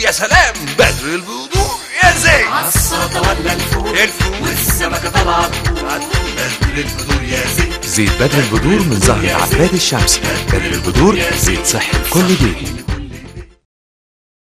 يا سلام بدر البذور يا زين عالسلطة ولا الفول الفول والسمكة طالعة بدر البذور يا زين زيت بدر البذور من زهرة عباد الشمس بدر البذور زيت صحي لكل بيت